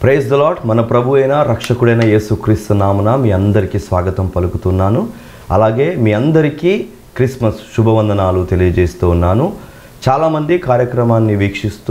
praise the lot మన ప్రభు అయిన రక్షకుడైన యేసుక్రీస్తు నామున మీ అందరికీ స్వాగతం పలుకుతున్నాను అలాగే మీ అందరికీ క్రిస్మస్ శుభవందనాలు తెలియజేస్తూ ఉన్నాను చాలామంది కార్యక్రమాన్ని వీక్షిస్తూ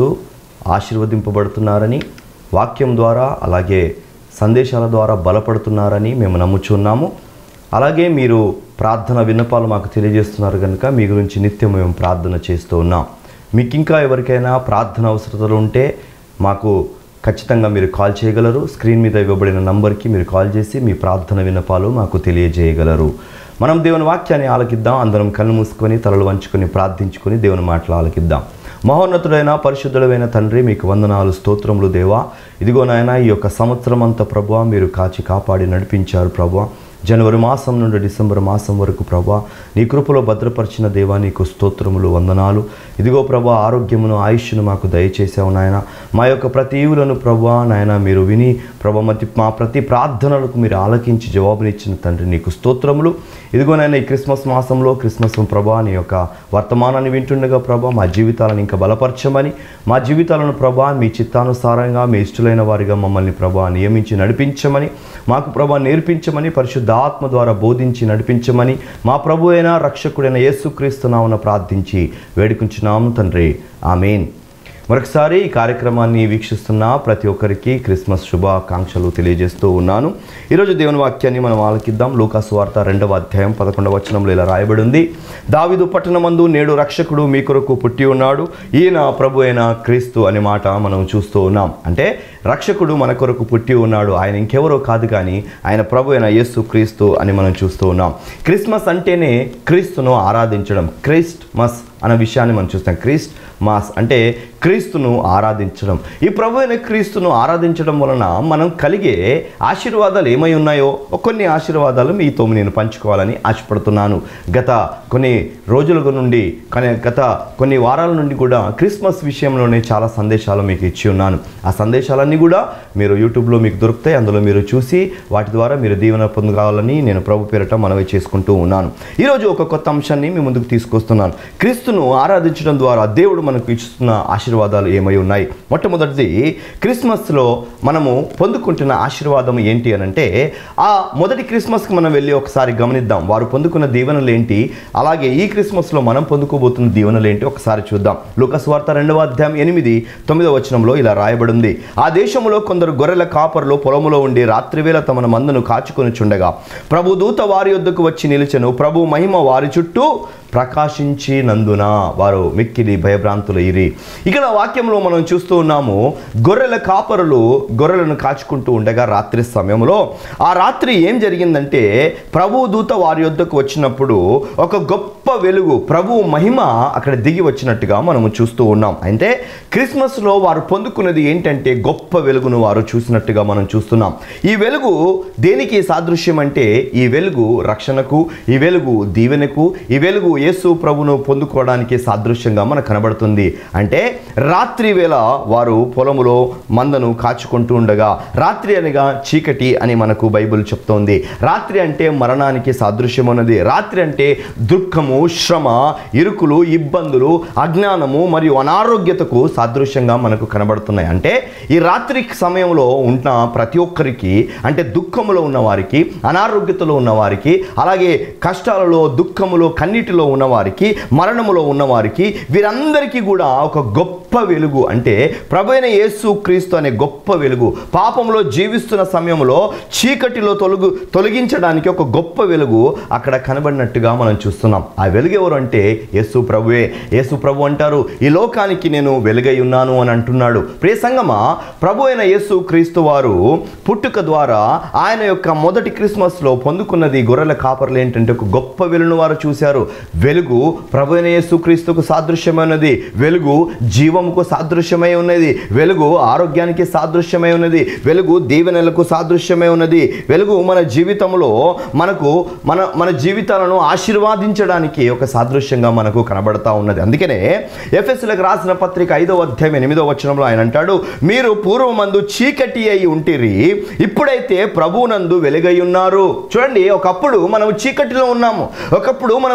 ఆశీర్వదింపబడుతున్నారని వాక్యం ద్వారా అలాగే సందేశాల ద్వారా బలపడుతున్నారని మేము నమ్ముచున్నాము అలాగే మీరు ప్రార్థన విన్నపాలు మాకు తెలియజేస్తున్నారు కనుక మీ గురించి నిత్యం మేము ప్రార్థన చేస్తూ ఉన్నాం మీకు ఇంకా ఎవరికైనా ప్రార్థన అవసరతలు ఉంటే మాకు ఖచ్చితంగా మీరు కాల్ చేయగలరు స్క్రీన్ మీద ఇవ్వబడిన నంబర్కి మీరు కాల్ చేసి మీ ప్రార్థన విన్నపాలు మాకు తెలియజేయగలరు మనం దేవుని వాక్యాన్ని ఆలకిద్దాం అందరం కళ్ళు మూసుకొని తలలు వంచుకొని ప్రార్థించుకొని దేవుని మాటలు ఆలకిద్దాం మహోన్నతుడైన పరిశుద్ధుడైన తండ్రి మీకు వందనాలు స్తోత్రములు దేవా ఇదిగో నాయన ఈ యొక్క సంవత్సరం అంతా ప్రభా మీరు కాచి కాపాడి నడిపించారు ప్రభా జనవరి మాసం నుండి డిసెంబర్ మాసం వరకు ప్రభా నీ కృపలో భద్రపరిచిన దేవా నీకు స్తోత్రములు వందనాలు ఇదిగో ప్రభా ఆరోగ్యమును ఆయుష్ను మాకు దయచేసావు నాయన మా యొక్క ప్రతి ఈవులను ప్రభా నాయన మీరు విని ప్రభా మతి మా ప్రతి ప్రార్థనలకు మీరు ఆలకించి జవాబునిచ్చిన తండ్రి నీకు స్తోత్రములు ఇదిగో నాయన ఈ క్రిస్మస్ మాసంలో క్రిస్మస్ ప్రభా నీ యొక్క వర్తమానాన్ని వింటుండగా ప్రభా మా జీవితాలను ఇంకా బలపరచమని మా జీవితాలను ప్రభా మీ చిత్తానుసారంగా మీ ఇష్టలైన వారిగా మమ్మల్ని ప్రభా నియమించి నడిపించమని మాకు ప్రభా నేర్పించమని పరిశుద్ధ ఆత్మ ద్వారా బోధించి నడిపించమని మా ప్రభు అయిన రక్షకుడైన యేసుక్రీస్తు నామన ప్రార్థించి వేడుకుంటున్నాము తండ్రి ఆమెన్ మరొకసారి ఈ కార్యక్రమాన్ని వీక్షిస్తున్న ప్రతి ఒక్కరికి క్రిస్మస్ శుభాకాంక్షలు తెలియజేస్తూ ఉన్నాను ఈరోజు దేవుని వాక్యాన్ని మనం ఆలకిద్దాం లూకాసు వార్త రెండవ అధ్యాయం పదకొండవ వచనంలో ఇలా రాయబడి ఉంది దావిదు పట్టణమందు నేడు రక్షకుడు మీ కొరకు పుట్టి ఉన్నాడు ఈయన ప్రభు అయిన క్రీస్తు అనే మాట మనం చూస్తూ ఉన్నాం అంటే రక్షకుడు మన కొరకు పుట్టి ఉన్నాడు ఆయన ఇంకెవరో కాదు కానీ ఆయన ప్రభు అయిన యేసు క్రీస్తు అని మనం చూస్తూ ఉన్నాం క్రిస్మస్ అంటేనే క్రీస్తును ఆరాధించడం క్రిస్ట్ మస్ అనే విషయాన్ని మనం చూస్తాం క్రీస్ట్ మాస్ అంటే క్రీస్తును ఆరాధించడం ఈ ప్రభు అయిన క్రీస్తును ఆరాధించడం వలన మనం కలిగే ఆశీర్వాదాలు ఏమై ఉన్నాయో కొన్ని ఆశీర్వాదాలు మీతో నేను పంచుకోవాలని ఆశపడుతున్నాను గత కొన్ని రోజుల నుండి కానీ గత కొన్ని వారాల నుండి కూడా క్రిస్మస్ విషయంలోనే చాలా సందేశాలు మీకు ఇచ్చి ఉన్నాను ఆ సందేశాలన్నీ కూడా మీరు యూట్యూబ్లో మీకు దొరుకుతాయి అందులో మీరు చూసి వాటి ద్వారా మీరు దీవెన పొందగాలని నేను ప్రభు పేరట మనవి చేసుకుంటూ ఉన్నాను ఈరోజు ఒక కొత్త అంశాన్ని మీ ముందుకు తీసుకొస్తున్నాను క్రీస్తును ఆరాధించడం ద్వారా దేవుడు మనకు ఇస్తున్న ఆశీర్వాదాలు ఏమై ఉన్నాయి మొట్టమొదటిది క్రిస్మస్లో మనము పొందుకుంటున్న ఆశీర్వాదం ఏంటి అని అంటే ఆ మొదటి క్రిస్మస్కి మనం వెళ్ళి ఒకసారి గమనిద్దాం వారు పొందుకున్న దీవెనలు ఏంటి అలాగే ఈ క్రిస్మస్లో మనం పొందుకోబోతున్న దీవెనలు ఏంటి ఒకసారి చూద్దాం లూకస్ వార్త రెండవ అధ్యాయం ఎనిమిది తొమ్మిదవ వచనంలో ఇలా రాయబడింది ఆ దేశంలో కొందరు గొర్రెల కాపరులు పొలములో ఉండి రాత్రివేళ తమ మందును కాచుకొని చుండగా ప్రభు దూత వారి యొద్దకు వచ్చి నిలిచెను ప్రభు మహిమ వారి చుట్టూ ప్రకాశించినందున వారు మిక్కిలి భయభ్రాంతులు ఇరి ఇక్కడ వాక్యంలో మనం చూస్తూ ఉన్నాము గొర్రెల కాపరులు గొర్రెలను కాచుకుంటూ ఉండగా రాత్రి సమయంలో ఆ రాత్రి ఏం జరిగిందంటే ప్రభు దూత వారి యొద్దకు వచ్చినప్పుడు ఒక గొప్ప వెలుగు ప్రభు మహిమ అక్కడ దిగి వచ్చినట్టుగా మనము చూస్తూ ఉన్నాం అంటే క్రిస్మస్లో వారు పొందుకున్నది ఏంటంటే గొప్ప వెలుగును వారు చూసినట్టుగా మనం చూస్తున్నాం ఈ వెలుగు దేనికి సాదృశ్యం అంటే ఈ వెలుగు రక్షణకు ఈ వెలుగు దీవెనకు ఈ వెలుగు యేసు ప్రభును పొందుకోవడానికి సాదృశ్యంగా మనకు కనబడుతుంది అంటే రాత్రి వేళ వారు పొలములో మందను కాచుకుంటూ ఉండగా రాత్రి అనగా చీకటి అని మనకు బైబిల్ చెప్తోంది రాత్రి అంటే మరణానికి సాదృశ్యం ఉన్నది రాత్రి అంటే దుఃఖము శ్రమ ఇరుకులు ఇబ్బందులు అజ్ఞానము మరియు అనారోగ్యతకు సాదృశ్యంగా మనకు కనబడుతున్నాయి అంటే ఈ రాత్రి సమయంలో ఉన్న ప్రతి ఒక్కరికి అంటే దుఃఖములో ఉన్న వారికి అనారోగ్యతలో ఉన్న వారికి అలాగే కష్టాలలో దుఃఖములో కన్నీటిలో ఉన్న వారికి మరణములో ఉన్న వారికి వీరందరికీ కూడా ఒక గొప్ప వెలుగు అంటే ప్రభైన యేసు క్రీస్తు అనే గొప్ప వెలుగు పాపంలో జీవిస్తున్న సమయంలో చీకటిలో తొలగు తొలగించడానికి ఒక గొప్ప వెలుగు అక్కడ కనబడినట్టుగా మనం చూస్తున్నాం ఆ వెలుగు ఎవరు అంటే యేసు ప్రభువే యేసు ప్రభు అంటారు ఈ లోకానికి నేను వెలుగై ఉన్నాను అని అంటున్నాడు ప్రియ సంగమా ప్రభు అయిన యేసు క్రీస్తు వారు పుట్టుక ద్వారా ఆయన యొక్క మొదటి క్రిస్మస్లో పొందుకున్నది గొర్రెల కాపర్లు ఏంటంటే ఒక గొప్ప వెలుగును వారు చూశారు వెలుగు ప్రభు అయిన యేసు క్రీస్తుకు సాదృశ్యమైనది వెలుగు జీవముకు సాదృశ్యమై ఉన్నది వెలుగు ఆరోగ్యానికి సాదృశ్యమై ఉన్నది వెలుగు దీవెనలకు సాదృశ్యమై ఉన్నది వెలుగు మన జీవితంలో మనకు మన మన జీవితాలను ఆశీర్వాదించడానికి ఒక సాదృశ్యంగా మనకు కనబడతా ఉన్నది అందుకనే ఎఫ్ఎస్లకు రాసిన పత్రిక ఐదవ అధ్యాయం ఎనిమిదవ వచనంలో ఆయన అంటాడు మీరు పూర్వమందు చీకటి అయి ఉంటిరి ఇప్పుడైతే ప్రభువునందు వెలుగై ఉన్నారు చూడండి ఒకప్పుడు మనం చీకటిలో ఉన్నాము ఒకప్పుడు మనం దుఃఖములో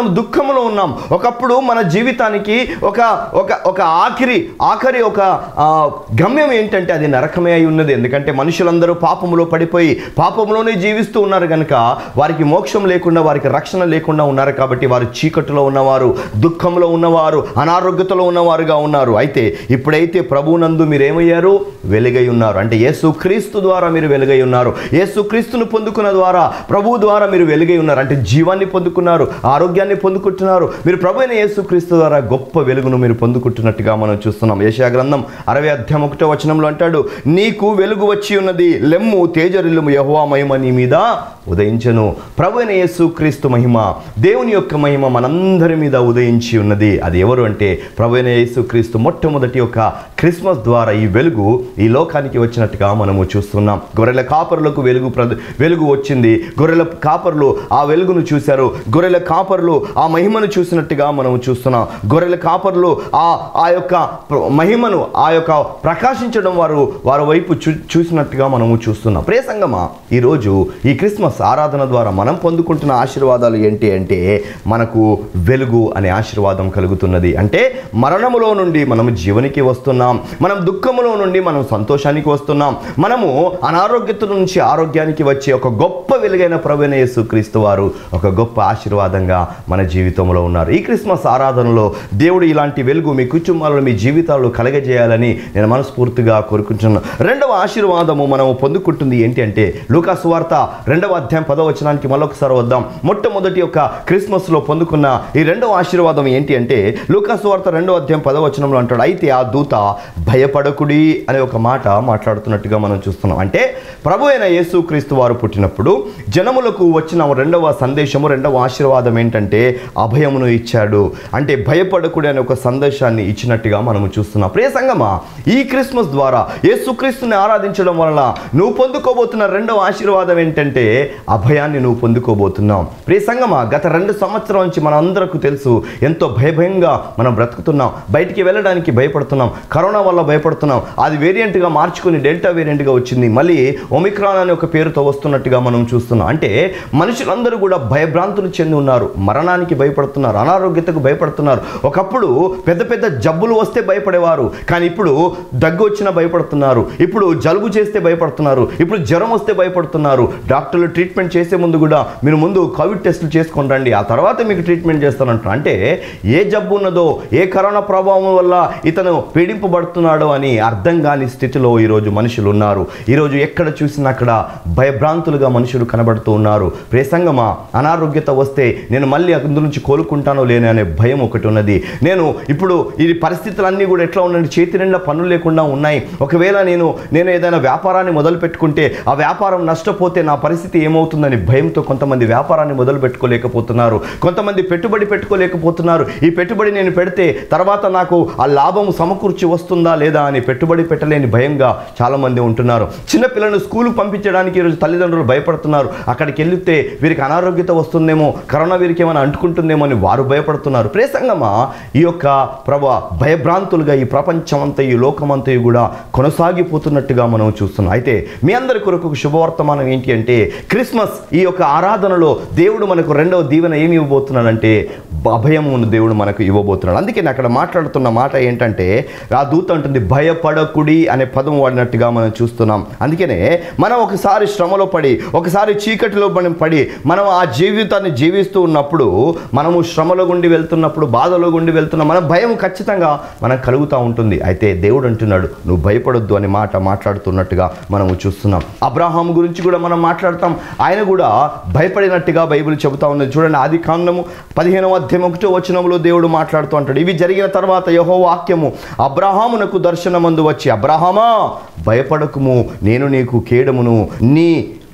మరణంలో ఉన్నాం ఒకప్పుడు మన జీవితానికి ఒక ఒక ఒక ఆఖరి ఆఖరి ఒక ఆ, గమ్యం ఏంటంటే అది నరకమే అయి ఉన్నది ఎందుకంటే మనుషులందరూ పాపములో పడిపోయి పాపంలోనే జీవిస్తూ ఉన్నారు కనుక వారికి మోక్షం లేకుండా వారికి రక్షణ లేకుండా ఉన్నారు కాబట్టి వారు చీకటిలో ఉన్నవారు దుఃఖంలో ఉన్నవారు అనారోగ్యతలో ఉన్నవారుగా ఉన్నారు అయితే ఇప్పుడైతే ప్రభువునందు మీరేమయ్యారు వెలుగై ఉన్నారు అంటే యేసు క్రీస్తు ద్వారా మీరు వెలుగై ఉన్నారు యేసు క్రీస్తును పొందుకున్న ద్వారా ప్రభువు ద్వారా మీరు వెలుగై ఉన్నారు అంటే జీవాన్ని పొందుకున్నారు ఆరోగ్యాన్ని పొందుకుంటున్నారు మీరు ప్రభు అయిన యేసు క్రీస్తు ద్వారా గొప్ప వెలుగును మీరు పొందుకుంటున్నట్టుగా మనం చూస్తున్నాం యశా గ్రంథం అరవై అధ్యాయం ఒకటో వచనంలో అంటాడు నీకు వెలుగు వచ్చి ఉన్నది లెమ్ము తేజరిల్లుము యహోవా మహిమ నీ మీద ఉదయించను ప్రభు అయిన యేసు క్రీస్తు మహిమ దేవుని యొక్క మహిమ మనందరి మీద ఉదయించి ఉన్నది అది ఎవరు అంటే ప్రభు అయిన యేసు క్రీస్తు మొట్టమొదటి యొక్క క్రిస్మస్ ద్వారా ఈ వెలుగు ఈ లోకానికి వచ్చినట్టుగా మనము చూస్తున్నాం గొర్రెల కాపరులకు వెలుగు ప్ర- వెలుగు వచ్చింది గొర్రెల కాపరులు ఆ వెలుగును చూశారు గొర్రెల కాపరులు ఆ మహిమను చూసినట్టుగా మనము చూస్తున్నాం గొర్రెల కాపరులు ఆ ఆ యొక్క ప్ర- మహిమను ఆ యొక్క ప్రకాశించడం వారు వారి వైపు చూ చూసినట్టుగా మనము చూస్తున్నాం ప్రియ సంగమా ఈరోజు ఈ క్రిస్మస్ ఆరాధన ద్వారా మనం పొందుకుంటున్న ఆశీర్వాదాలు ఏంటి అంటే మనకు వెలుగు అనే ఆశీర్వాదం కలుగుతున్నది అంటే మరణములో నుండి మనం జీవనికి వస్తున్నాం మనం దుఃఖములో నుండి మనం సంతోషానికి వస్తున్నాం మనము అనారోగ్యత నుంచి ఆరోగ్యానికి వచ్చే ఒక గొప్ప వెలుగైన ప్రభువైన యేసుక్రీస్తు వారు ఒక గొప్ప ఆశీర్వాదంగా మన జీవితంలో ఉన్నారు ఈ క్రిస్మస్ ఆరాధనలో దేవుడు ఇలాంటి వెలుగు మీ కుటుంబాలలో మీ జీవితాల్లో కలగజేయాలని నేను మనస్ఫూర్తిగా కోరుకుంటున్నాను రెండవ ఆశీర్వాదము మనము పొందుకుంటుంది ఏంటి అంటే లూకాసు వార్త రెండవ అధ్యాయం పదవ వచనానికి మరొకసారి వద్దాం మొట్టమొదటి యొక్క క్రిస్మస్లో పొందుకున్న ఈ రెండవ ఆశీర్వాదం ఏంటి అంటే లూకాసు వార్త రెండవ అధ్యాయం పదవ వచనంలో అంటాడు అయితే ఆ దూత భయపడకుడి అనే ఒక మాట మాట్లాడుతున్నట్టుగా మనం చూస్తున్నాం అంటే ప్రభు అయిన యేసుక్రీస్తు వారు పుట్టినప్పుడు జనములకు వచ్చిన రెండవ సందేశము రెండవ ఆశీర్వాదం ఏంటంటే అభయమును ఇచ్చాడు అంటే భయపడకుడి అనే ఒక సందేశాన్ని ఇచ్చినట్టుగా మనము చూస్తున్నాం ప్రియ సంగమా ఈ క్రిస్మస్ ద్వారా యేసుక్రీస్తుని ఆరాధించడం వలన నువ్వు పొందుకోబోతున్న రెండవ ఆశీర్వాదం ఏంటంటే అభయాన్ని నువ్వు పొందుకోబోతున్నావు ప్రియ సంగమా గత రెండు సంవత్సరాల నుంచి మన అందరికీ తెలుసు ఎంతో భయభయంగా మనం బ్రతుకుతున్నాం బయటికి వెళ్ళడానికి భయపడుతున్నాం కరోనా వల్ల భయపడుతున్నాం అది వేరియంట్గా మార్చుకుని డెల్టా వేరియంట్గా వచ్చింది మళ్ళీ ఒమిక్రాన్ అనే ఒక పేరుతో వస్తున్నట్టుగా మనం చూస్తున్నాం అంటే మనుషులందరూ కూడా భయభ్రాంతులు చెంది ఉన్నారు మరణానికి భయపడుతున్నారు అనారోగ్యతకు భయపడుతున్నారు ఒకప్పుడు పెద్ద పెద్ద జబ్బులు వస్తే భయపడేవారు కానీ ఇప్పుడు దగ్గు వచ్చినా భయపడుతున్నారు ఇప్పుడు జలుబు చేస్తే భయపడుతున్నారు ఇప్పుడు జ్వరం వస్తే భయపడుతున్నారు డాక్టర్లు ట్రీట్మెంట్ చేసే ముందు కూడా మీరు ముందు కోవిడ్ టెస్టులు చేసుకొని రండి ఆ తర్వాత మీకు ట్రీట్మెంట్ చేస్తారంటారు అంటే ఏ జబ్బు ఉన్నదో ఏ కరోనా ప్రభావం వల్ల ఇతను పీడింపబడుతున్నాడో అని అర్థం కాని స్థితిలో ఈరోజు మనుషులు ఉన్నారు ఈరోజు ఎక్కడ చూసినా అక్కడ భయభ్రాంతులుగా మనుషులు కనబడుతూ ఉన్నారు ప్రేసంగమా అనారోగ్యత వస్తే నేను మళ్ళీ అందు నుంచి కోలుకుంటానో లేని అనే భయం ఒకటి ఉన్నది నేను ఇప్పుడు ఈ పరిస్థితులన్నీ కూడా ఎట్లా ఉన్నాయి చేతి నిండా పనులు లేకుండా ఉన్నాయి ఒకవేళ నేను నేను ఏదైనా వ్యాపారాన్ని మొదలు పెట్టుకుంటే ఆ వ్యాపారం నష్టపోతే నా పరిస్థితి ఏమవుతుందని భయంతో కొంతమంది వ్యాపారాన్ని మొదలు పెట్టుకోలేకపోతున్నారు కొంతమంది పెట్టుబడి పెట్టుకోలేకపోతున్నారు ఈ పెట్టుబడి నేను పెడితే తర్వాత నాకు ఆ లాభం సమకూర్చి వస్తుందా లేదా అని పెట్టుబడి పెట్టలేని భయంగా చాలామంది ఉంటున్నారు చిన్నపిల్లలను స్కూల్కి పంపించడానికి ఈరోజు తల్లిదండ్రులు భయపడుతున్నారు అక్కడికి వెళ్తే వీరికి అనారోగ్యత వస్తుందేమో కరోనా వీరికి ఏమైనా అంటుకుంటుందేమో అని వారు భయపడుతున్నారు ప్రేసంగమా ఈ యొక్క ప్రభా భయభ్రాంతులుగా ఈ ప్రపంచమంతా ఈ లోకమంతా కూడా కొనసాగిపోతున్నట్టుగా మనం చూస్తున్నాం అయితే మీ అందరి కొరకు ఒక శుభవర్తమానం ఏంటి అంటే క్రిస్మస్ ఈ యొక్క ఆరాధనలో దేవుడు మనకు రెండవ దీవెన ఏమి ఇవ్వబోతున్నాడంటే అభయమును దేవుడు మనకు ఇవ్వబోతున్నాడు అందుకే నేను అక్కడ మాట్లాడుతున్న మాట ఏంటంటే ఆ దూత అంటుంది భయపడకుడి అనే పదం వాడినట్టుగా మనం చూస్తున్నాం అందుకనే మనం ఒకసారి శ్రమలో పడి ఒకసారి చీకటిలో మనం పడి మనం ఆ జీవితాన్ని జీవిస్తూ ఉన్నప్పుడు మనము శ్రమలో గుండి వెళ్తున్నప్పుడు బాధలో గుండి వెళ్తున్న మన భయం ఖచ్చితంగా మనకు కలుగుతూ ఉంటుంది అయితే దేవుడు అంటున్నాడు నువ్వు భయపడొద్దు అనే మాట మాట్లాడుతున్నట్టుగా మనము చూస్తున్నాం అబ్రాహాం గురించి కూడా మనం మాట్లాడతాం ఆయన కూడా భయపడినట్టుగా బైబిల్ చెబుతా ఉన్నది చూడండి ఆది కాండము పదిహేనవ అధ్యాయం ఒకటో వచనంలో దేవుడు మాట్లాడుతూ అంటాడు ఇవి జరిగిన తర్వాత యహో వాక్యము అబ్రహామునకు దర్శనమందు వచ్చి అబ్రహామా భయపడకుము నేను నీకు కేడమును నీ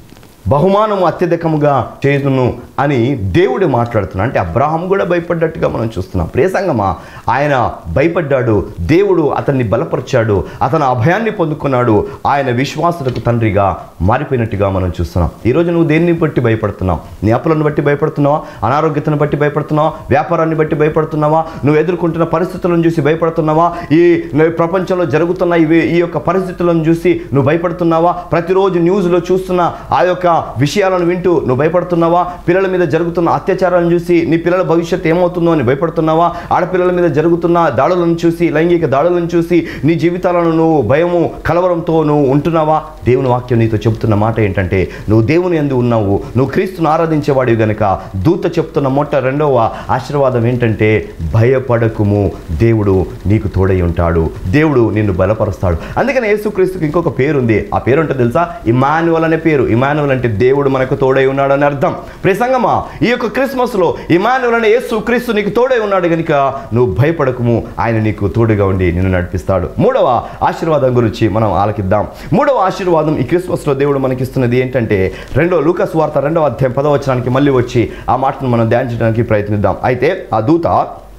బహుమానము అత్యధికముగా చేతును అని దేవుడు మాట్లాడుతున్నాడు అంటే అబ్రాహం కూడా భయపడ్డట్టుగా మనం చూస్తున్నాం ప్రియసంగమా ఆయన భయపడ్డాడు దేవుడు అతన్ని బలపరిచాడు అతను అభయాన్ని పొందుకున్నాడు ఆయన విశ్వాసులకు తండ్రిగా మారిపోయినట్టుగా మనం చూస్తున్నాం ఈరోజు నువ్వు దేన్ని బట్టి భయపడుతున్నావు నీ అప్పులను బట్టి భయపడుతున్నావా అనారోగ్యతను బట్టి భయపడుతున్నావా వ్యాపారాన్ని బట్టి భయపడుతున్నావా నువ్వు ఎదుర్కొంటున్న పరిస్థితులను చూసి భయపడుతున్నావా ఈ ప్రపంచంలో జరుగుతున్న ఇవి ఈ యొక్క పరిస్థితులను చూసి నువ్వు భయపడుతున్నావా ప్రతిరోజు న్యూస్లో చూస్తున్న ఆ యొక్క విషయాలను వింటూ నువ్వు భయపడుతున్నావా పిల్లల మీద జరుగుతున్న అత్యాచారాలను చూసి నీ పిల్లల భవిష్యత్తు ఏమవుతుందో అని భయపడుతున్నావా ఆడపిల్లల మీద జరుగుతున్న దాడులను చూసి లైంగిక దాడులను చూసి నీ జీవితాలను నువ్వు భయము కలవరంతో నువ్వు ఉంటున్నావా దేవుని వాక్యం నీతో చెబుతున్న మాట ఏంటంటే నువ్వు దేవుని ఎందు ఉన్నావు నువ్వు క్రీస్తును ఆరాధించేవాడివి గనుక దూత చెప్తున్న మొట్ట రెండవ ఆశీర్వాదం ఏంటంటే భయపడకుము దేవుడు నీకు తోడై ఉంటాడు దేవుడు నిన్ను బలపరుస్తాడు అందుకని యేసుక్రీస్తుకి ఇంకొక పేరు ఉంది ఆ పేరు అంటే తెలుసా ఇమానువల్ అనే పేరు ఇమానువల్ అంటే దేవుడు మనకు తోడై ఉన్నాడు అని అర్థం ప్రసంగమా ఈ యొక్క క్రిస్మస్లో ఇమానువల్ అనే యేసు క్రీస్తు నీకు తోడై ఉన్నాడు కనుక నువ్వు భయపడకము ఆయన నీకు తోడుగా ఉండి నిన్ను నడిపిస్తాడు మూడవ ఆశీర్వాదం గురించి మనం ఆలకిద్దాం మూడవ ఆశీర్వాదం ఈ క్రిస్మస్లో దేవుడు మనకిస్తున్నది ఏంటంటే రెండో లూకస్ వార్త రెండవ అధ్యాయం పదవచనానికి మళ్ళీ వచ్చి ఆ మాటను మనం ధ్యానించడానికి ప్రయత్నిద్దాం అయితే ఆ దూత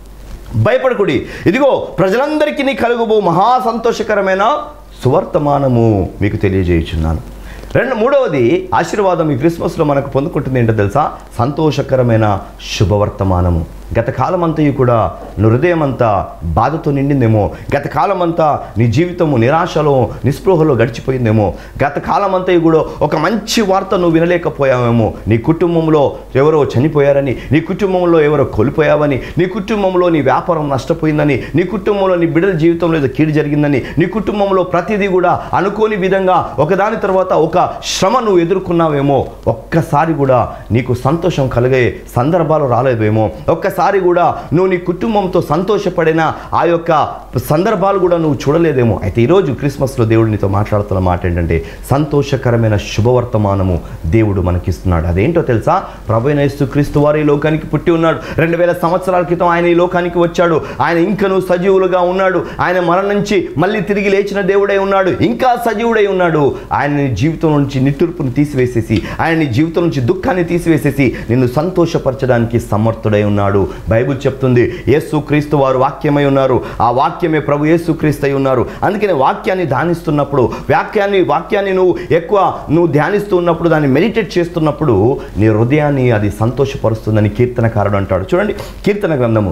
భయపడకుడి ఇదిగో ప్రజలందరికీ నీ కలుగుబో మహా సంతోషకరమైన సువర్తమానము మీకు తెలియజేయుచున్నాను రెండు మూడవది ఆశీర్వాదం ఈ క్రిస్మస్లో మనకు పొందుకుంటుంది ఏంటో తెలుసా సంతోషకరమైన శుభవర్తమానము గత కాలమంతయు కూడా నీ హృదయం అంతా బాధతో నిండిందేమో గత కాలమంతా నీ జీవితము నిరాశలో నిస్పృహలో గడిచిపోయిందేమో గత కాలమంతయు కూడా ఒక మంచి వార్త నువ్వు వినలేకపోయావేమో నీ కుటుంబంలో ఎవరో చనిపోయారని నీ కుటుంబంలో ఎవరో కోల్పోయావని నీ కుటుంబంలో నీ వ్యాపారం నష్టపోయిందని నీ కుటుంబంలో నీ బిడ్డల జీవితంలో ఏదో కీడు జరిగిందని నీ కుటుంబంలో ప్రతిదీ కూడా అనుకోని విధంగా ఒకదాని తర్వాత ఒక శ్రమ నువ్వు ఎదుర్కొన్నావేమో ఒక్కసారి కూడా నీకు సంతోషం కలిగే సందర్భాలు రాలేవేమో ఒక్కసారి కూడా నువ్వు నీ కుటుంబంతో సంతోషపడిన ఆ యొక్క సందర్భాలు కూడా నువ్వు చూడలేదేమో అయితే ఈరోజు క్రిస్మస్లో దేవుడు నీతో మాట్లాడుతున్న మాట ఏంటంటే సంతోషకరమైన శుభవర్తమానము దేవుడు మనకిస్తున్నాడు అదేంటో తెలుసా ప్రభైన యేసు క్రీస్తు వారు ఈ లోకానికి పుట్టి ఉన్నాడు రెండు వేల సంవత్సరాల క్రితం ఆయన ఈ లోకానికి వచ్చాడు ఆయన ఇంకను సజీవులుగా ఉన్నాడు ఆయన మరణం నుంచి మళ్ళీ తిరిగి లేచిన దేవుడై ఉన్నాడు ఇంకా సజీవుడై ఉన్నాడు ఆయన నీ జీవితం నుంచి నిట్టూర్పును తీసివేసేసి ఆయన నీ జీవితం నుంచి దుఃఖాన్ని తీసివేసేసి నిన్ను సంతోషపరచడానికి సమర్థుడై ఉన్నాడు బైబిల్ చెప్తుంది యేసు క్రీస్తు వారు వాక్యమై ఉన్నారు ఆ వాక్యమే ప్రభు యేసు క్రీస్తు అయి ఉన్నారు అందుకని వాక్యాన్ని ధ్యానిస్తున్నప్పుడు వాక్యాన్ని వాక్యాన్ని నువ్వు ఎక్కువ నువ్వు ధ్యానిస్తూ ఉన్నప్పుడు దాన్ని మెడిటేట్ చేస్తున్నప్పుడు నీ హృదయాన్ని అది సంతోషపరుస్తుందని కీర్తనకారుడు అంటాడు చూడండి కీర్తన గ్రంథము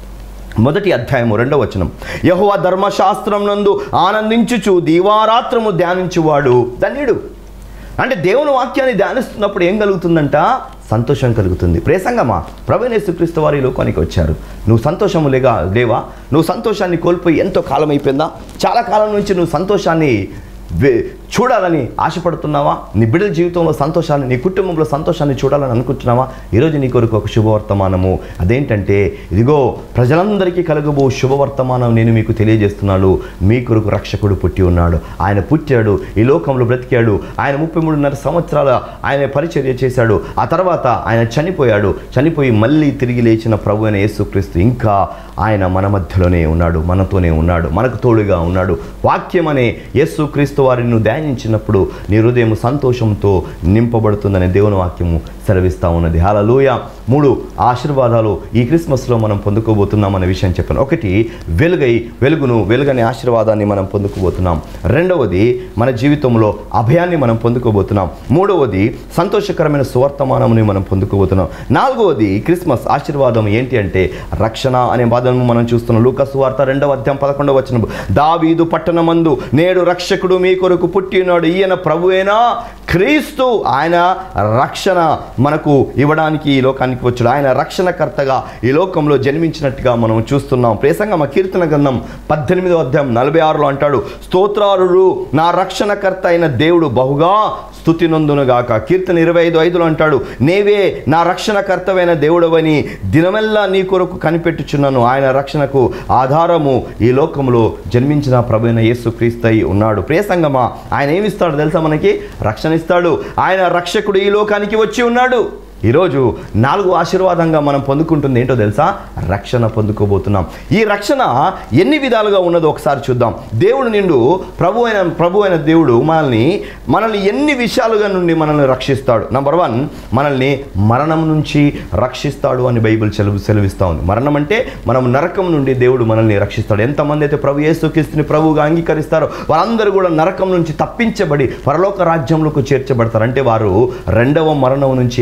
మొదటి అధ్యాయము రెండవ వచనం యహోవ ధర్మశాస్త్రం నందు ఆనందించుచు దీవారాత్రము ధ్యానించువాడు ధన్యుడు అంటే దేవుని వాక్యాన్ని ధ్యానిస్తున్నప్పుడు ఏం కలుగుతుందంట సంతోషం కలుగుతుంది ప్రేసంగమా ప్రవీణేశ్వక్రీస్తు వారి ఈ లోకానికి వచ్చారు నువ్వు సంతోషము లేగా లేవా నువ్వు సంతోషాన్ని కోల్పోయి ఎంతో కాలం అయిపోయిందా చాలా కాలం నుంచి నువ్వు సంతోషాన్ని వే- చూడాలని ఆశపడుతున్నావా నీ బిడ్డల జీవితంలో సంతోషాన్ని నీ కుటుంబంలో సంతోషాన్ని చూడాలని అనుకుంటున్నావా ఈరోజు నీ కొరకు ఒక శుభవర్తమానము అదేంటంటే ఇదిగో ప్రజలందరికీ కలుగబో శుభవర్తమానం నేను మీకు తెలియజేస్తున్నాను మీ కొరకు రక్షకుడు పుట్టి ఉన్నాడు ఆయన పుట్టాడు ఈ లోకంలో బ్రతికాడు ఆయన ముప్పై మూడున్నర సంవత్సరాల ఆయన పరిచర్య చేశాడు ఆ తర్వాత ఆయన చనిపోయాడు చనిపోయి మళ్ళీ తిరిగి లేచిన ప్రభు అయిన యేసుక్రీస్తు ఇంకా ఆయన మన మధ్యలోనే ఉన్నాడు మనతోనే ఉన్నాడు మనకు తోడుగా ఉన్నాడు వాక్యం అనే యేసుక్రీస్తు వారిని నువ్వు ధ్యానించినప్పుడు నీ హృదయం సంతోషంతో నింపబడుతుందనే దేవుని వాక్యము సెలవిస్తూ ఉన్నది హల్లెలూయ మూడు ఆశీర్వాదాలు ఈ క్రిస్మస్లో మనం పొందుకోబోతున్నాం అనే విషయం చెప్పాను ఒకటి వెలుగై వెలుగును వెలుగనే ఆశీర్వాదాన్ని మనం పొందుకోబోతున్నాం రెండవది మన జీవితంలో అభయాన్ని మనం పొందుకోబోతున్నాం మూడవది సంతోషకరమైన సువర్తమానముని మనం పొందుకోబోతున్నాం నాలుగవది క్రిస్మస్ ఆశీర్వాదం ఏంటి అంటే రక్షణ అనే పదము మనం చూస్తున్నాం లూకస్ వార్త రెండవ అధ్యాయం పదకొండవ వచనం దావీదు పట్టణమందు నేడు రక్షకుడు మీ కొరకు పుట్టినాడు ఈయన ప్రభువేనా క్రీస్తు ఆయన రక్షణ మనకు ఇవ్వడానికి ఈ లోకానికి వచ్చాడు ఆయన రక్షణకర్తగా ఈ లోకంలో జన్మించినట్టుగా మనం చూస్తున్నాం ప్రేసంగమ కీర్తన గ్రంథం పద్దెనిమిదో అధ్యాయం నలభై ఆరులో అంటాడు స్తోత్రారుడు నా రక్షణకర్త అయిన దేవుడు బహుగా స్థుతి నొందునుగాక కీర్తన ఇరవై ఐదు ఐదులో అంటాడు నేవే నా రక్షణకర్తవైన దేవుడవని దినమెల్లా నీ కొరకు కనిపెట్టుచున్నాను ఆయన రక్షణకు ఆధారము ఈ లోకంలో జన్మించిన ప్రభుైన యేసు క్రీస్తై ఉన్నాడు ప్రియసంగమా ఆయన ఏమిస్తాడు తెలుసా మనకి రక్షణ ఇస్తాడు ఆయన రక్షకుడు ఈ లోకానికి వచ్చి ఉన్నాడు ఈరోజు నాలుగు ఆశీర్వాదంగా మనం పొందుకుంటుంది ఏంటో తెలుసా రక్షణ పొందుకోబోతున్నాం ఈ రక్షణ ఎన్ని విధాలుగా ఉన్నదో ఒకసారి చూద్దాం దేవుడు నిండు ప్రభు అయిన ప్రభు అయిన దేవుడు మనల్ని మనల్ని ఎన్ని విషయాలుగా నుండి మనల్ని రక్షిస్తాడు నంబర్ వన్ మనల్ని మరణం నుంచి రక్షిస్తాడు అని బైబిల్ సెలవు సెలవిస్తూ ఉంది మరణం అంటే మనం నరకం నుండి దేవుడు మనల్ని రక్షిస్తాడు ఎంతమంది అయితే ప్రభు యేసుక్రీస్తుని ప్రభువుగా అంగీకరిస్తారో వారందరూ కూడా నరకం నుంచి తప్పించబడి పరలోక రాజ్యంలోకి చేర్చబడతారు అంటే వారు రెండవ మరణం నుంచి ఏమవుతారు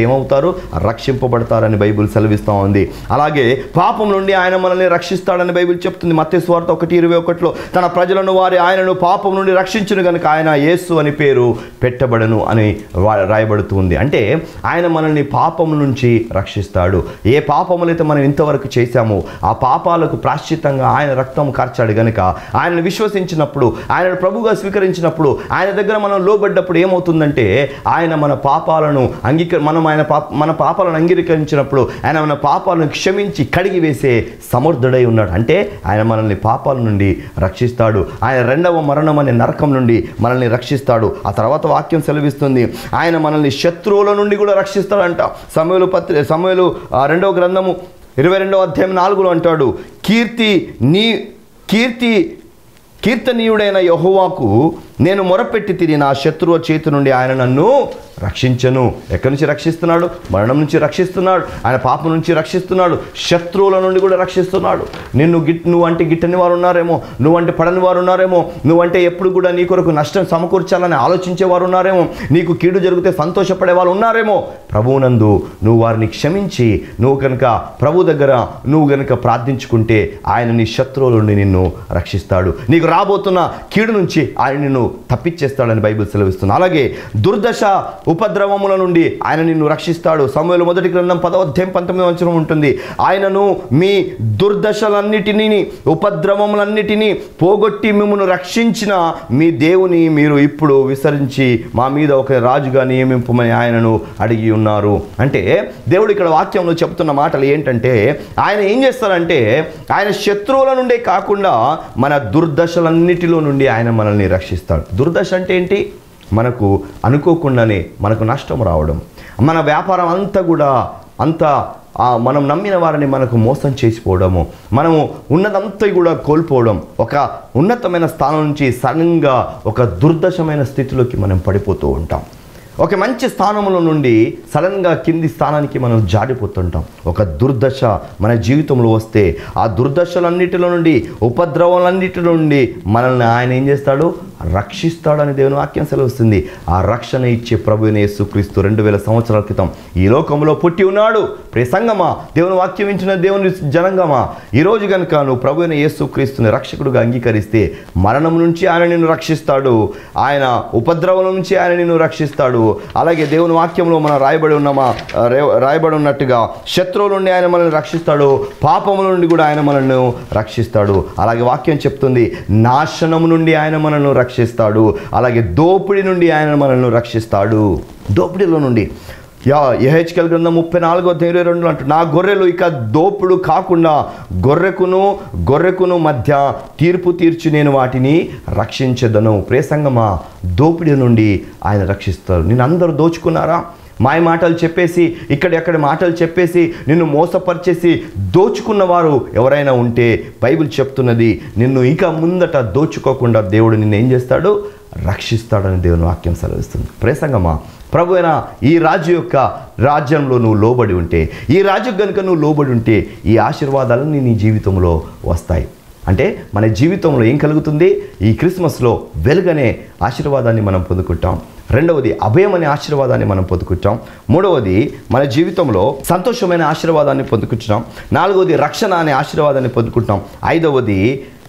చేస్తారు రక్షింపబడతారని బైబిల్ సెలవిస్తూ ఉంది అలాగే పాపం నుండి ఆయన మనల్ని రక్షిస్తాడని బైబిల్ చెప్తుంది మత్స్య స్వార్థ ఒకటి ఇరవై ఒకటిలో తన ప్రజలను వారి ఆయనను పాపం నుండి రక్షించును కనుక ఆయన యేసు అని పేరు పెట్టబడను అని వా- రాయబడుతుంది అంటే ఆయన మనల్ని పాపం నుంచి రక్షిస్తాడు ఏ పాపములైతే మనం ఇంతవరకు చేశామో ఆ పాపాలకు ప్రాశ్చితంగా ఆయన రక్తం కార్చాడు గనుక ఆయనను విశ్వసించినప్పుడు ఆయనను ప్రభుగా స్వీకరించినప్పుడు ఆయన దగ్గర మనం లోబడ్డప్పుడు ఏమవుతుందంటే ఆయన మన పాపాలను అంగీకరి మనం ఆయన పాప మన పాపాలను అంగీకరించినప్పుడు ఆయన మన పాపాలను క్షమించి కడిగి వేసే సమర్థుడై ఉన్నాడు అంటే ఆయన మనల్ని పాపాల నుండి రక్షిస్తాడు ఆయన రెండవ మరణం అనే నరకం నుండి మనల్ని రక్షిస్తాడు ఆ తర్వాత వాక్యం సెలవిస్తుంది ఆయన మనల్ని శత్రువుల నుండి కూడా రక్షిస్తాడంట సమయలు పత్రి సమయలు రెండవ గ్రంథము ఇరవై రెండవ అధ్యాయం నాలుగులో అంటాడు కీర్తి నీ కీర్తి కీర్తనీయుడైన యహోవాకు నేను మొరపెట్టి తిని నా శత్రువు చేతి నుండి ఆయన నన్ను రక్షించను ఎక్కడి నుంచి రక్షిస్తున్నాడు మరణం నుంచి రక్షిస్తున్నాడు ఆయన పాపం నుంచి రక్షిస్తున్నాడు శత్రువుల నుండి కూడా రక్షిస్తున్నాడు నిన్ను గిట్ నువ్వంటే గిట్టని వారు ఉన్నారేమో నువ్వంటే పడని వారు ఉన్నారేమో నువ్వంటే ఎప్పుడు కూడా నీ కొరకు నష్టం సమకూర్చాలని ఆలోచించే వారు ఉన్నారేమో నీకు కీడు జరిగితే సంతోషపడే వాళ్ళు ఉన్నారేమో ప్రభువునందు నువ్వు వారిని క్షమించి నువ్వు కనుక ప్రభు దగ్గర నువ్వు కనుక ప్రార్థించుకుంటే ఆయన నీ శత్రువుల నుండి నిన్ను రక్షిస్తాడు నీకు రాబోతున్న కీడు నుంచి ఆయన నిన్ను తప్పించేస్తాడని బైబిల్ సెలవిస్తుంది అలాగే దుర్దశ ఉపద్రవముల నుండి ఆయన నిన్ను రక్షిస్తాడు సమయంలో మొదటి గ్రంథం పదవ అధ్యాయం పంతొమ్మిది వంచనం ఉంటుంది ఆయనను మీ దుర్దశలన్నిటినీ ఉపద్రవములన్నిటినీ పోగొట్టి మిమ్మల్ని రక్షించిన మీ దేవుని మీరు ఇప్పుడు విసరించి మా మీద ఒక రాజుగా నియమింపమని ఆయనను అడిగి ఉన్నారు అంటే దేవుడు ఇక్కడ వాక్యంలో చెప్తున్న మాటలు ఏంటంటే ఆయన ఏం చేస్తారంటే ఆయన శత్రువుల నుండే కాకుండా మన దుర్దశలన్నిటిలో నుండి ఆయన మనల్ని రక్షిస్తాడు దుర్దశ అంటే ఏంటి మనకు అనుకోకుండానే మనకు నష్టం రావడం మన వ్యాపారం అంతా కూడా అంత ఆ మనం నమ్మిన వారిని మనకు మోసం చేసిపోవడము మనము ఉన్నదంతా కూడా కోల్పోవడం ఒక ఉన్నతమైన స్థానం నుంచి సడన్గా ఒక దుర్దశమైన స్థితిలోకి మనం పడిపోతూ ఉంటాం ఒక మంచి స్థానంలో నుండి సడన్గా కింది స్థానానికి మనం జారిపోతుంటాం ఒక దుర్దశ మన జీవితంలో వస్తే ఆ దుర్దశలన్నిటిలో నుండి ఉపద్రవాలన్నిటిలో నుండి మనల్ని ఆయన ఏం చేస్తాడు రక్షిస్తాడని దేవుని వాక్యం సెలవుస్తుంది ఆ రక్షణ ఇచ్చే ప్రభుని యేసుక్రీస్తు రెండు వేల సంవత్సరాల క్రితం ఈ లోకంలో పుట్టి ఉన్నాడు ప్రే సంగమా దేవుని వాక్యం ఇచ్చిన దేవుని జనంగమా ఈరోజు కనుక నువ్వు ప్రభుని యేసుక్రీస్తుని రక్షకుడుగా అంగీకరిస్తే మరణం నుంచి ఆయన నిన్ను రక్షిస్తాడు ఆయన ఉపద్రవం నుంచి ఆయన నిన్ను రక్షిస్తాడు అలాగే దేవుని వాక్యంలో మనం రాయబడి ఉన్నామా రే- రాయబడి ఉన్నట్టుగా శత్రువుల నుండి ఆయన మనల్ని రక్షిస్తాడు పాపముల నుండి కూడా ఆయన మనల్ని రక్షిస్తాడు అలాగే వాక్యం చెప్తుంది నాశనము నుండి ఆయన మనల్ని రక్షిస్తాడు అలాగే దోపిడి నుండి ఆయన మనల్ని రక్షిస్తాడు దోపిడిలో నుండి యా యహెచ్కల్ గ్రంథం ముప్పై నాలుగో ఇరవై రెండులో అంటు నా గొర్రెలు ఇక దోపుడు కాకుండా గొర్రెకును గొర్రెకును మధ్య తీర్పు తీర్చి నేను వాటిని రక్షించదను ప్రేసంగమా దోపిడి నుండి ఆయన రక్షిస్తారు నేను అందరూ దోచుకున్నారా మాయ మాటలు చెప్పేసి ఇక్కడెక్కడ మాటలు చెప్పేసి నిన్ను మోసపరిచేసి దోచుకున్న వారు ఎవరైనా ఉంటే బైబిల్ చెప్తున్నది నిన్ను ఇంకా ముందట దోచుకోకుండా దేవుడు నిన్ను ఏం చేస్తాడు రక్షిస్తాడని దేవుని వాక్యం సెలవిస్తుంది ప్రేసంగమా ప్రభు అయిన ఈ రాజు యొక్క రాజ్యంలో నువ్వు లోబడి ఉంటే ఈ రాజు కనుక నువ్వు లోబడి ఉంటే ఈ ఆశీర్వాదాలన్నీ నీ జీవితంలో వస్తాయి అంటే మన జీవితంలో ఏం కలుగుతుంది ఈ క్రిస్మస్లో వెలుగనే ఆశీర్వాదాన్ని మనం పొందుకుంటాం రెండవది అభయం అనే ఆశీర్వాదాన్ని మనం పొందుకుంటాం మూడవది మన జీవితంలో సంతోషమైన ఆశీర్వాదాన్ని పొందుకుంటున్నాం నాలుగవది రక్షణ అనే ఆశీర్వాదాన్ని పొందుకుంటాం ఐదవది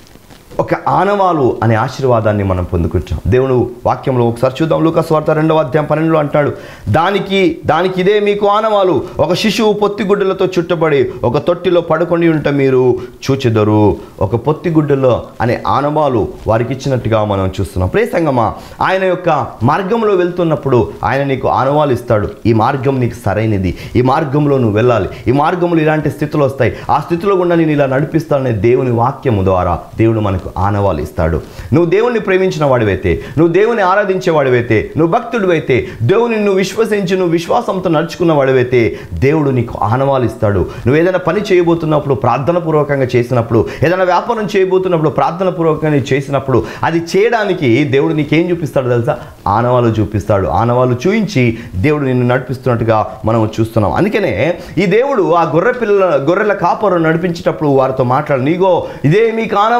ఒక ఆనవాలు అనే ఆశీర్వాదాన్ని మనం పొందుకుంటాం దేవుడు వాక్యంలో ఒకసారి చూద్దాం లూకాస్ వార్త రెండవ అధ్యాయం పన్నెండులో అంటాడు దానికి దానికి ఇదే మీకు ఆనవాలు ఒక శిశువు పొత్తిగుడ్డలతో చుట్టబడి ఒక తొట్టిలో పడుకొని ఉంట మీరు చూచెదరు ఒక పొత్తిగుడ్డలో అనే ఆనవాలు వారికి ఇచ్చినట్టుగా మనం చూస్తున్నాం ప్రేసంగమా ఆయన యొక్క మార్గంలో వెళ్తున్నప్పుడు ఆయన నీకు ఆనవాలు ఇస్తాడు ఈ మార్గం నీకు సరైనది ఈ మార్గంలో నువ్వు వెళ్ళాలి ఈ మార్గంలో ఇలాంటి స్థితులు వస్తాయి ఆ స్థితిలో గుండా నేను ఇలా నడిపిస్తాననే దేవుని వాక్యము ద్వారా దేవుడు మనకు ఆనవాలు ఇస్తాడు నువ్వు దేవుణ్ణి ప్రేమించిన వాడివైతే నువ్వు దేవుని ఆరాధించే వాడివైతే నువ్వు భక్తుడివైతే దేవుని నువ్వు విశ్వసించి నువ్వు విశ్వాసంతో నడుచుకున్న వాడివైతే దేవుడు నీకు ఆనవాలు ఇస్తాడు నువ్వు ఏదైనా పని చేయబోతున్నప్పుడు ప్రార్థన పూర్వకంగా చేసినప్పుడు ఏదైనా వ్యాపారం చేయబోతున్నప్పుడు ప్రార్థన పూర్వకంగా చేసినప్పుడు అది చేయడానికి దేవుడు నీకేం చూపిస్తాడు తెలుసా ఆనవాలు చూపిస్తాడు ఆనవాలు చూయించి దేవుడు నిన్ను నడిపిస్తున్నట్టుగా మనం చూస్తున్నాం అందుకనే ఈ దేవుడు ఆ గొర్రె పిల్లల గొర్రెల కాపరు నడిపించేటప్పుడు వారితో మాట్లాడు నీగో ఇదే మీకు ఆనవాలు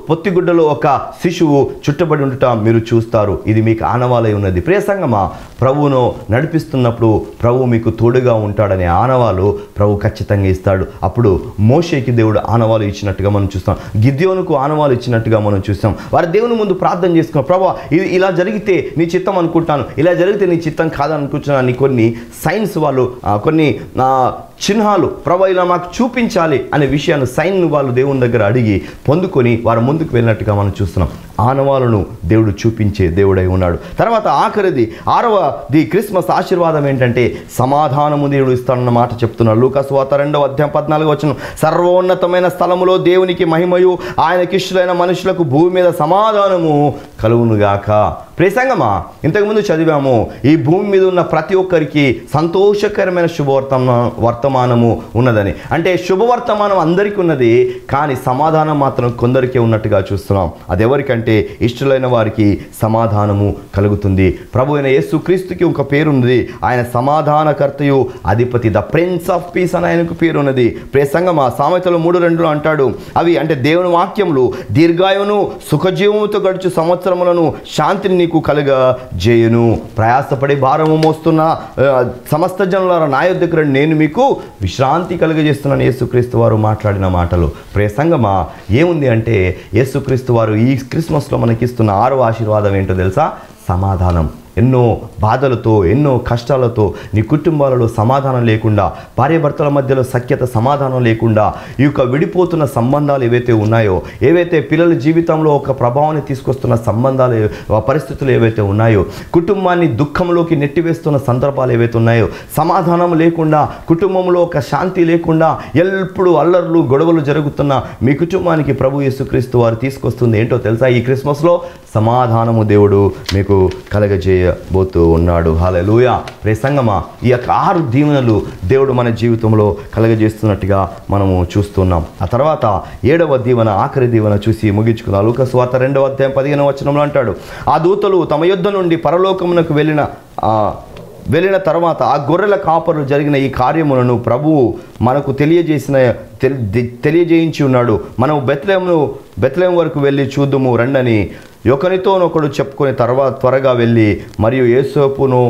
పొత్తిగుడ్డలో ఒక శిశువు చుట్టబడి ఉండుట మీరు చూస్తారు ఇది మీకు ఆనవాలై ఉన్నది ప్రియ సంగమా ప్రభువును నడిపిస్తున్నప్పుడు ప్రభు మీకు తోడుగా ఉంటాడనే ఆనవాలు ప్రభు ఖచ్చితంగా ఇస్తాడు అప్పుడు మోషేకి దేవుడు ఆనవాలు ఇచ్చినట్టుగా మనం చూస్తాం గిద్యోనుకు ఆనవాలు ఇచ్చినట్టుగా మనం చూస్తాం వారి దేవుని ముందు ప్రార్థన చేసుకున్నాం ప్రభా ఇది ఇలా జరిగితే నీ చిత్తం అనుకుంటాను ఇలా జరిగితే నీ చిత్తం కాదనుకుంటున్నాను అని కొన్ని సైన్స్ వాళ్ళు ఆ, కొన్ని ఆ, చిహ్నాలు ప్రభా ఇలా మాకు చూపించాలి అనే విషయాన్ని సైన్ వాళ్ళు దేవుని దగ్గర అడిగి పొందుకొని వారు ముందుకు వెళ్ళినట్టుగా మనం చూస్తున్నాం ఆనవాలను దేవుడు చూపించే దేవుడై ఉన్నాడు తర్వాత ఆఖరిది ఆరవ ది క్రిస్మస్ ఆశీర్వాదం ఏంటంటే సమాధానము దేవుడు ఇస్తాడన్న మాట చెప్తున్నాడు లూకాసు వార్త రెండవ అధ్యాయం పద్నాలుగు వచ్చిన సర్వోన్నతమైన స్థలములో దేవునికి మహిమయు ఆయనకిష్టులైన మనుషులకు భూమి మీద సమాధానము కలుగునుగాక ప్రేసంగమా ఇంతకుముందు చదివాము ఈ భూమి మీద ఉన్న ప్రతి ఒక్కరికి సంతోషకరమైన శుభవర్తమా వర్తమానము ఉన్నదని అంటే శుభవర్తమానం అందరికీ ఉన్నది కానీ సమాధానం మాత్రం కొందరికే ఉన్నట్టుగా చూస్తున్నాం అది ఎవరికంటే ఇష్టలైన వారికి సమాధానము కలుగుతుంది ప్రభు అయిన యేసు క్రీస్తుకి ఒక పేరున్నది ఆయన సమాధానకర్తయు అధిపతి ద ప్రిన్స్ ఆఫ్ పీస్ అని ఆయనకు పేరు ఉన్నది ప్రేసంగమా సామెతలు మూడు రెండులో అంటాడు అవి అంటే దేవుని వాక్యములు దీర్ఘాయును సుఖజీవముతో గడుచు సంవత్సరములను శాంతిని నీకు కలుగ జేయును ప్రయాసపడి భారము మోస్తున్న ఆ, సమస్త జనుల నా యొద్దకు రండి నేను మీకు విశ్రాంతి కలుగజేస్తున్నాను యేసుక్రీస్తు వారు మాట్లాడిన మాటలు ప్రేసంగమా ఏముంది అంటే యేసుక్రీస్తు వారు ఈ క్రిస్మస్లో మనకిస్తున్న ఆరో ఆశీర్వాదం ఏంటో తెలుసా సమాధానం ఎన్నో బాధలతో ఎన్నో కష్టాలతో నీ కుటుంబాలలో సమాధానం లేకుండా భార్యాభర్తల మధ్యలో సఖ్యత సమాధానం లేకుండా ఈ యొక్క విడిపోతున్న సంబంధాలు ఏవైతే ఉన్నాయో ఏవైతే పిల్లల జీవితంలో ఒక ప్రభావాన్ని తీసుకొస్తున్న సంబంధాలు ఏ- ఆ పరిస్థితులు ఏవైతే ఉన్నాయో కుటుంబాన్ని దుఃఖంలోకి నెట్టివేస్తున్న సందర్భాలు ఏవైతే ఉన్నాయో సమాధానం లేకుండా కుటుంబంలో ఒక శాంతి లేకుండా ఎల్లప్పుడూ అల్లర్లు గొడవలు జరుగుతున్న మీ కుటుంబానికి ప్రభు యేసుక్రీస్తు వారు తీసుకొస్తుంది ఏంటో తెలుసా ఈ క్రిస్మస్లో సమాధానము దేవుడు మీకు కలగజేయబోతూ ఉన్నాడు హాలూయ ప్రసంగమా ఈ యొక్క ఆరు దీవెనలు దేవుడు మన జీవితంలో కలగజేస్తున్నట్టుగా మనము చూస్తున్నాం ఆ తర్వాత ఏడవ దీవెన ఆఖరి దీవెన చూసి ముగించుకుందాం లూక స్వార్త రెండవ అధ్యాయం పదిహేను వచనంలో అంటాడు ఆ దూతలు తమ యుద్ధ నుండి పరలోకమునకు వెళ్ళిన ఆ వెళ్ళిన తర్వాత ఆ గొర్రెల కాపరులు జరిగిన ఈ కార్యములను ప్రభువు మనకు తెలియజేసిన తెలి- ది- తెలియజేయించి ఉన్నాడు మనం బెత్లేమును బెత్లేం వరకు వెళ్ళి చూద్దుము రండని ఒకరితోనొకడు చెప్పుకొని తర్వాత త్వరగా వెళ్ళి మరియు ఏసోపును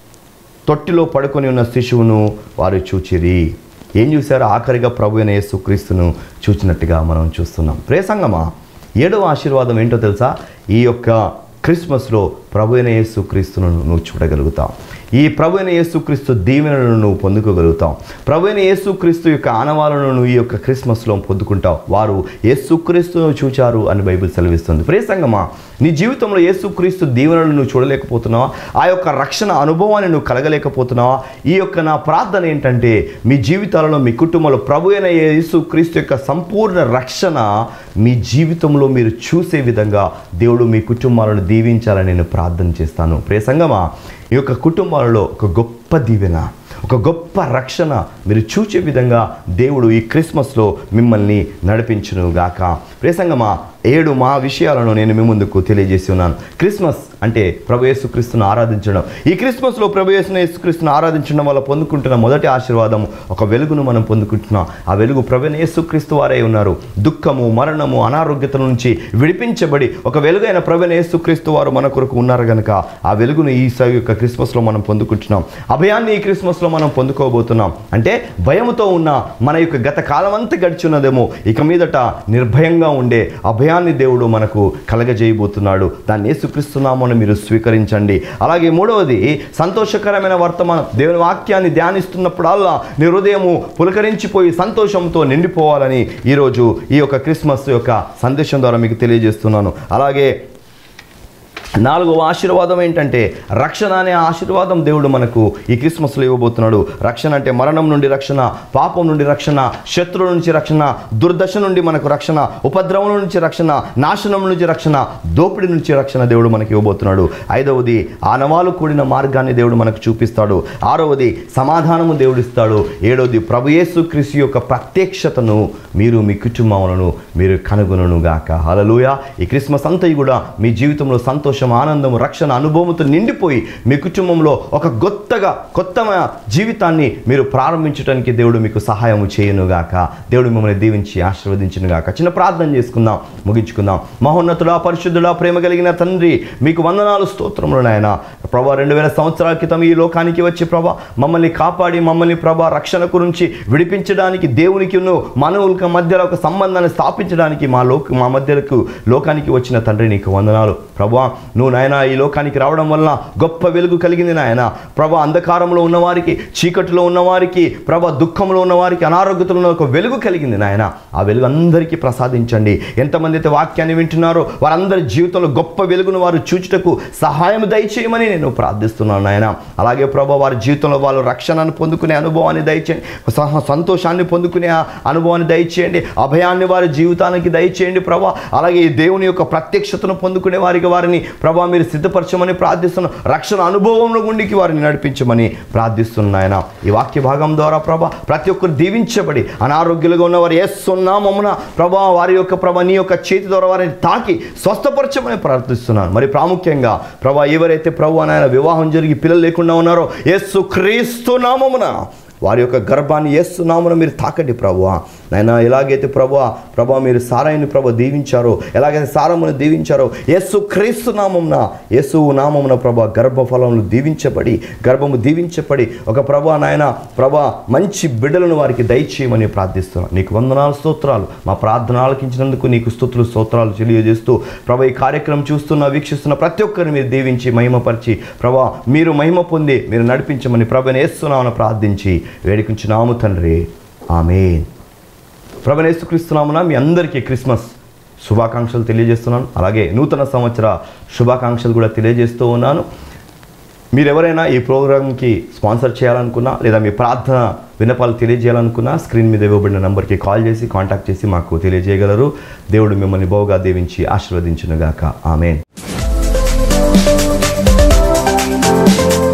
తొట్టిలో పడుకొని ఉన్న శిశువును వారు చూచిరి ఏం చూశారు ఆఖరిగా ప్రభు అయిన యేసుక్రీస్తును చూచినట్టుగా మనం చూస్తున్నాం ప్రేసంగమా ఏడవ ఆశీర్వాదం ఏంటో తెలుసా ఈ యొక్క క్రిస్మస్లో ప్రభు అయిన యేసుక్రీస్తును నువ్వు చూడగలుగుతావు ఈ ప్రభు అయిన యేసుక్రీస్తు దీవెనలను నువ్వు పొందుకోగలుగుతావు ప్రభు అయిన యేసుక్రీస్తు యొక్క ఆనవాలను నువ్వు ఈ యొక్క క్రిస్మస్లో పొందుకుంటావు వారు యేసుక్రీస్తును చూచారు అని బైబిల్ సెలవిస్తుంది ప్రేసంగమా నీ జీవితంలో యేసుక్రీస్తు దీవెనలను నువ్వు చూడలేకపోతున్నావా ఆ యొక్క రక్షణ అనుభవాన్ని నువ్వు కలగలేకపోతున్నావా ఈ యొక్క నా ప్రార్థన ఏంటంటే మీ జీవితాలలో మీ కుటుంబంలో ప్రభు అయిన యేసుక్రీస్తు యొక్క సంపూర్ణ రక్షణ మీ జీవితంలో మీరు చూసే విధంగా దేవుడు మీ కుటుంబాలను దీవించాలని నేను ప్రార్థన చేస్తాను ప్రియ సంగమా ఈ యొక్క కుటుంబాలలో ఒక గొప్ప దీవెన ఒక గొప్ప రక్షణ మీరు చూచే విధంగా దేవుడు ఈ క్రిస్మస్లో మిమ్మల్ని నడిపించును గాక ప్రియసంగమా ఏడు మా విషయాలను నేను మీ ముందుకు తెలియజేసి ఉన్నాను క్రిస్మస్ అంటే ప్రభు యేసుక్రీస్తును ఆరాధించడం ఈ క్రిస్మస్లో ప్రభు యేసు యేసుక్రీస్తును ఆరాధించడం వల్ల పొందుకుంటున్న మొదటి ఆశీర్వాదం ఒక వెలుగును మనం పొందుకుంటున్నాం ఆ వెలుగు ప్రభు యేసుక్రీస్తు వారే ఉన్నారు దుఃఖము మరణము అనారోగ్యత నుంచి విడిపించబడి ఒక వెలుగైన ప్రభు యేసుక్రీస్తు వారు మన కొరకు ఉన్నారు కనుక ఆ వెలుగును ఈ స- యొక్క క్రిస్మస్లో మనం పొందుకుంటున్నాం అభయాన్ని ఈ క్రిస్మస్లో మనం పొందుకోబోతున్నాం అంటే భయముతో ఉన్న మన యొక్క గత కాలం అంతా గడిచున్నదేమో ఇక మీదట నిర్భయంగా ఉండే అభయాన్ని దేవుడు మనకు కలగజేయబోతున్నాడు దాన్ని యేసుక్రీస్తున్నామని మీరు స్వీకరించండి అలాగే మూడవది సంతోషకరమైన వర్తమానం దేవుని వాక్యాన్ని ధ్యానిస్తున్నప్పుడల్లా నీ హృదయము పులకరించిపోయి సంతోషంతో నిండిపోవాలని ఈరోజు ఈ యొక్క క్రిస్మస్ యొక్క సందేశం ద్వారా మీకు తెలియజేస్తున్నాను అలాగే నాలుగవ ఆశీర్వాదం ఏంటంటే రక్షణ అనే ఆశీర్వాదం దేవుడు మనకు ఈ క్రిస్మస్లో ఇవ్వబోతున్నాడు రక్షణ అంటే మరణం నుండి రక్షణ పాపం నుండి రక్షణ శత్రువుల నుంచి రక్షణ దుర్దశ నుండి మనకు రక్షణ ఉపద్రవం నుంచి రక్షణ నాశనం నుంచి రక్షణ దోపిడీ నుంచి రక్షణ దేవుడు మనకి ఇవ్వబోతున్నాడు ఐదవది ఆనవాలు కూడిన మార్గాన్ని దేవుడు మనకు చూపిస్తాడు ఆరవది సమాధానము దేవుడు ఇస్తాడు ఏడవది ప్రభుయేసు క్రీస్తు యొక్క ప్రత్యక్షతను మీరు మీ కుటుంబములను మీరు కనుగొనను గాక హలలుయ ఈ క్రిస్మస్ అంతా కూడా మీ జీవితంలో సంతోష సంతోషం ఆనందం రక్షణ అనుభవంతో నిండిపోయి మీ కుటుంబంలో ఒక కొత్తగా కొత్తమైన జీవితాన్ని మీరు ప్రారంభించడానికి దేవుడు మీకు సహాయం చేయనుగాక దేవుడు మిమ్మల్ని దీవించి ఆశీర్వదించునుగాక చిన్న ప్రార్థన చేసుకుందాం ముగించుకుందాం మహోన్నతుడా పరిశుద్ధుడా ప్రేమ కలిగిన తండ్రి మీకు వందనాలు స్తోత్రములు నాయన ప్రభా రెండు వేల సంవత్సరాల క్రితం ఈ లోకానికి వచ్చి ప్రభా మమ్మల్ని కాపాడి మమ్మల్ని ప్రభా రక్షణ గురించి విడిపించడానికి దేవునికి మానవుల మధ్యలో ఒక సంబంధాన్ని స్థాపించడానికి మా లోక మా మధ్యలకు లోకానికి వచ్చిన తండ్రి నీకు వందనాలు ప్రభా నువ్వు నాయన ఈ లోకానికి రావడం వల్ల గొప్ప వెలుగు కలిగింది నాయన ప్రభా అంధకారంలో ఉన్నవారికి చీకటిలో ఉన్నవారికి ప్రభా దుఃఖంలో ఉన్నవారికి అనారోగ్యతలో ఉన్న ఒక వెలుగు కలిగింది నాయన ఆ వెలుగు అందరికీ ప్రసాదించండి ఎంతమంది అయితే వాక్యాన్ని వింటున్నారో వారందరి జీవితంలో గొప్ప వెలుగును వారు చూచుటకు సహాయం దయచేయమని నేను ప్రార్థిస్తున్నాను నాయన అలాగే ప్రభా వారి జీవితంలో వాళ్ళు రక్షణను పొందుకునే అనుభవాన్ని దయచేయండి సహ- సంతోషాన్ని పొందుకునే ఆ అనుభవాన్ని దయచేయండి అభయాన్ని వారి జీవితానికి దయచేయండి ప్రభా అలాగే ఈ దేవుని యొక్క ప్రత్యక్షతను పొందుకునే వారికి వారిని ప్రభా మీరు సిద్ధపరచమని ప్రార్థిస్తున్నాం రక్షణ అనుభవంలో గుండికి వారిని నడిపించమని ప్రార్థిస్తున్నాను నాయన ఈ వాక్య భాగం ద్వారా ప్రభా ప్రతి ఒక్కరు దీవించబడి అనారోగ్యులుగా ఉన్నవారు ఏస్తున్నామమున ప్రభా వారి యొక్క ప్రభా నీ యొక్క చేతి ద్వారా వారిని తాకి స్వస్థపరచమని ప్రార్థిస్తున్నాను మరి ప్రాముఖ్యంగా ప్రభా ఎవరైతే ప్రభు నాయన వివాహం జరిగి పిల్లలు లేకుండా ఉన్నారో యేసు క్రీస్తు నామమున వారి యొక్క గర్భాన్ని ఏస్తున్నామని మీరు తాకండి ప్రభువా నాయన ఎలాగైతే ప్రభువా ప్రభా మీరు సారాయిని ప్రభు దీవించారో ఎలాగైతే సారమును దీవించారో యేసు క్రీస్తు నామమున యేసు నామమున ప్రభా గర్భఫలములు దీవించబడి గర్భము దీవించబడి ఒక ప్రభా నాయన ప్రభా మంచి బిడ్డలను వారికి దయచేయమని ప్రార్థిస్తున్నాను నీకు వందనాలు స్తోత్రాలు మా ప్రార్థన ఆలకించినందుకు నీకు స్తుతులు స్తోత్రాలు తెలియజేస్తూ ప్రభా ఈ కార్యక్రమం చూస్తున్న వీక్షిస్తున్న ప్రతి ఒక్కరిని మీరు దీవించి మహిమపరిచి ప్రభా మీరు మహిమ పొంది మీరు నడిపించమని ప్రభుని వేస్తున్నామని ప్రార్థించి వేడుకుంటున్నాము తండ్రి ఆమె ప్రభునేసుక్రీస్తున్నామున మీ అందరికీ క్రిస్మస్ శుభాకాంక్షలు తెలియజేస్తున్నాను అలాగే నూతన సంవత్సర శుభాకాంక్షలు కూడా తెలియజేస్తూ ఉన్నాను మీరు ఎవరైనా ఈ ప్రోగ్రామ్కి స్పాన్సర్ చేయాలనుకున్నా లేదా మీ ప్రార్థన విన్నపాలు తెలియజేయాలనుకున్నా స్క్రీన్ మీద ఇవ్వబడిన నెంబర్కి కాల్ చేసి కాంటాక్ట్ చేసి మాకు తెలియజేయగలరు దేవుడు మిమ్మల్ని బహుగా దీవించి ఆశీర్వదించునుగాక ఆమెన్